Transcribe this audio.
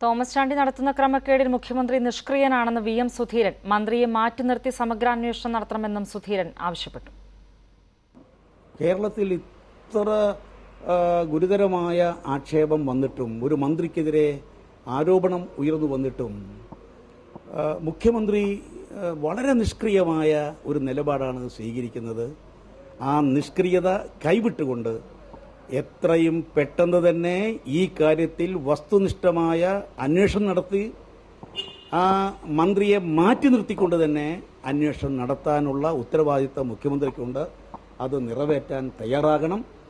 Thomas Chandy നടത്തുന്ന ക്രമക്കേടിൽ മുഖ്യമന്ത്രി നിഷ്ക്രിയനാണെന്ന് V M Sudheeran മന്ത്രിയെ മാറ്റി നിർത്തി സമഗ്രാന്വേഷണം നടത്തണമെന്നും സുധീരൻ ആവശ്യപ്പെട്ടു കേരളത്തിൽ ഇത്ര ആ, ഗുരുതരമായ ആക്ഷേപം വന്നിട്ടും ഒരു മന്ത്രിക്കെതിരെ ആരോപണം ഉയർന്നു വന്നിട്ടും ആ, മുഖ്യമന്ത്രി ആ, വളരെ നിഷ്ക്രിയമായ ഒരു നിലപാടാണ് സ്വീകരിക്കുന്നത് ആ നിഷ്ക്രിയത കൈവിട്ടുകൊണ്ട് എത്രയും പെട്ടെന്ന് തന്നെ ഈ കാര്യത്തിൽ വസ്തുനിഷ്ഠമായ അന്വേഷണം നടത്തി ആ മന്ത്രിയെ മാറ്റി നിർത്തിക്കൊണ്ട് തന്നെ അന്വേഷണം നടത്താനുള്ള ഉത്തരവാദിത്തം മുഖ്യമന്ത്രിക്കുണ്ട് അത് നിറവേറ്റാൻ തയ്യാറാകണം